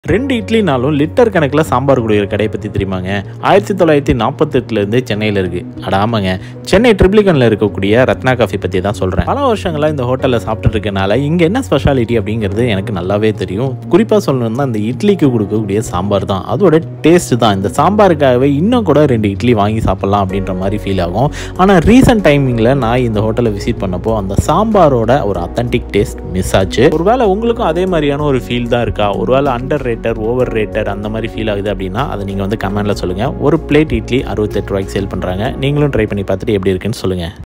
ரெண்டு இட்லினாலும் லிட்டர் கணக்கில் சாம்பார் குடிக்கிற கடையை பற்றி தெரியுமாங்க ஆயிரத்தி தொள்ளாயிரத்தி நாற்பத்தெட்டுலேருந்து சென்னையில் இருக்குது அட ஆமாங்க சென்னை ட்ரிப்ளிகனில் இருக்கக்கூடிய ரத்னா காஃபி பற்றி தான் சொல்கிறேன் பல வருஷங்களாக இந்த ஹோட்டலில் சாப்பிட்டு இருக்கனால இங்கே என்ன ஸ்பெஷாலிட்டி அப்படிங்கிறது எனக்கு நல்லாவே தெரியும் குறிப்பாக சொல்லணும்னா இந்த இட்லிக்கு கொடுக்கக்கூடிய சாம்பார் தான் அதோட டேஸ்ட் தான் இந்த சாம்பாருக்காகவே இன்னும் கூட ரெண்டு இட்லி வாங்கி சாப்பிட்லாம் அப்படின்ற மாதிரி ஃபீல் ஆகும் ஆனால் ரீசெண்ட் டைமிங்கில் நான் இந்த ஹோட்டலை விசிட் பண்ணப்போ அந்த சாம்பாரோட ஒரு அத்தன்டிக் டேஸ்ட் மிஸ் ஆச்சு ஒருவேளை உங்களுக்கும் அதே மாதிரியான ஒரு ஃபீல் தான் இருக்கா ஒருவேளை அண்டர் ரேட்டர் ஓவர் ரேட்டர் அந்த மாதிரி ஃபீல் ஆகுது அப்படின்னா அதை நீங்கள் வந்து கமெண்ட்டில் சொல்லுங்கள் ஒரு பிளேட் இட்லி அறுபத்தெட்டு ரூபாய்க்கு சேல் பண்ணுறாங்க நீங்களும் ட்ரை பண்ணி பார்த்துட்டு எப்படி இருக்குன்னு சொல்லுங்கள்